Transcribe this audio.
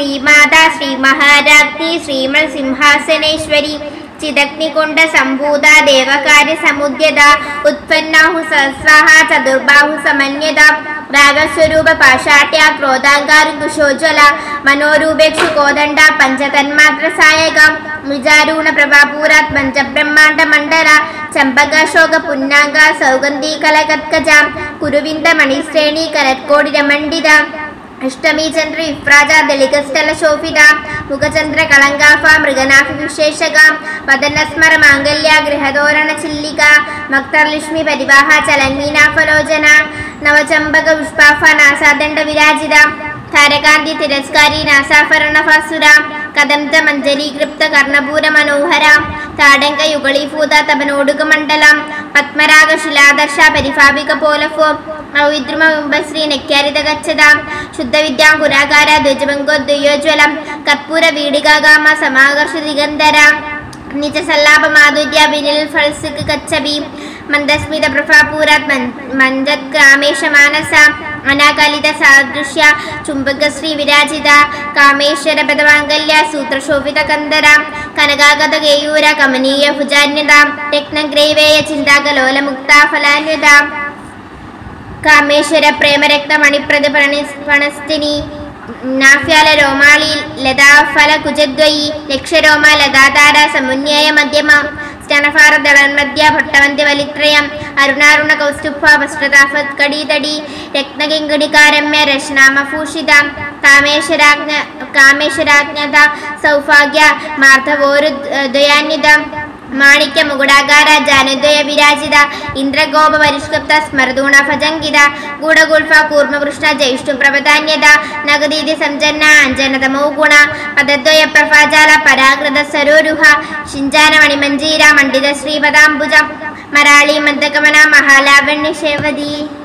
ശ്രീമാതാ ശ്രീ മഹാരാജ്ഞി ശ്രീമൽ സിംഹാസനേശ്വരി ചിദഗ്നികുണ്ട സംഭൂത ദേവകാര്യ സമുദ്യത ഉത്പന്നാഹു സഹസ്രാഹ ചതുർബാഹു സമന്യത രാഗസ്വരൂപ പാഷാട്യ ക്രോധാങ്കാരി കുശോജ്വല മനോരൂപേക്ഷു കോദണ്ഡ പഞ്ചതന്മാത്ര സായക വിചാരൂണ പ്രഭാപൂരാത് പഞ്ചബ്രഹ്മാണ്ഡ മണ്ഡല ചമ്പകാശോക പുന്നാങ്ക സൗഗന്ധി കലകത്കജ കുരുവിന്ദ മണിശ്രേണി കരത്കോടി രമണ്ഡിത അഷ്ടമി ചന്ദ്ര വിപ്രാജ ദളികസ്ഥല ശോഭിത മുഖചന്ദ്ര കളങ്കാഫ മൃഗനാഭി വിശേഷക വദനസ്മര മാംഗല്യ ഗൃഹതോരണ ചില്ലിക മക്തർലക്ഷ്മി പരിവാഹ ചലങ്ങീനാഫലോചന നവചമ്പക പുഷ്പാഫ നാസാദണ്ഡ വിരാജിത താരകാന്തി തിരസ്കാരി നാസാഭരണഭാസുര കദംത മഞ്ജരീകൃപ്ത കർണപൂര മനോഹര താടങ്ക യുഗളീഭൂത തപനോടുക മണ്ഡലം പത്മരാഗ ശിലാദർശ പരിഭാവിക പോലഫോ ഔദ്രുമ ബിംബശ്രീ നക്യാരിത ഗച്ഛത ശുദ്ധവിദ്യാം പുരാകാര ദ്വിജബംഗോദ്വയോജ്വലം കർപ്പൂര വീടികാഗാമ സമാകർഷ ദിഗന്ധര നിജസല്ലാപ മാധുര്യ വിനിൽ ഫൽസിക് കച്ചബി മന്ദസ്മിത പ്രഭാപൂരാത് മഞ്ജത് കാമേശ മാനസ അനാകാലിത സാദൃശ്യ ചുംബകശ്രീ വിരാജിത കാമേശ്വര പദമാംഗല്യ സൂത്രശോഭിത കന്ദര കനകാഗത കേയൂര കമനീയ ഭുജാന്യത രത്നഗ്രൈവേയ ചിന്താകലോല മുക്ത ഫലാന്യത കാമേശ്വര പ്രേമരക്ത മണിപ്രതി പണസ്ഥിനി നാഫ്യാല രോമാളി ലതാഫല കുജദ്വയി ലക്ഷരോമ ലതാതാര സമുന്യയ മധ്യമ സ്റ്റനഫാര ദളന്മധ്യ ഭട്ടവന്തി വലിത്രയം അരുണാരുണ കൗസ്തുഭ വസ്ത്രതാഫത് കടീതടി രത്നകിങ്കടികാരമ്യ രശ്നാമഭൂഷിത കാമേശ്വരാജ്ഞ കാമേശ്വരാജ്ഞത സൗഭാഗ്യ മാർദ്ധവോരു ദ്വയാന്വിത മാണിക്യ മുകുടാകാര ജാനുദ്വയ വിരാജിത ഇന്ദ്രഗോപ പരിഷ്കൃപ്ത സ്മർദൂണ ഭജങ്കിത ഗൂഢഗുൽഫ കൂർമ്മകൃഷ്ണ ജൈഷ്ണു പ്രപദാന്യത നഗദീതി സംജന്ന അഞ്ജനതമോ ഗുണ പദദ്വയ പ്രഭാജാല പരാകൃത സരോരുഹ ശിഞ്ചാന മണിമഞ്ജീര മണ്ഡിത ശ്രീപദാംബുജ മരാളി മന്ദഗമന മഹാലാവണ്യ ശേവതി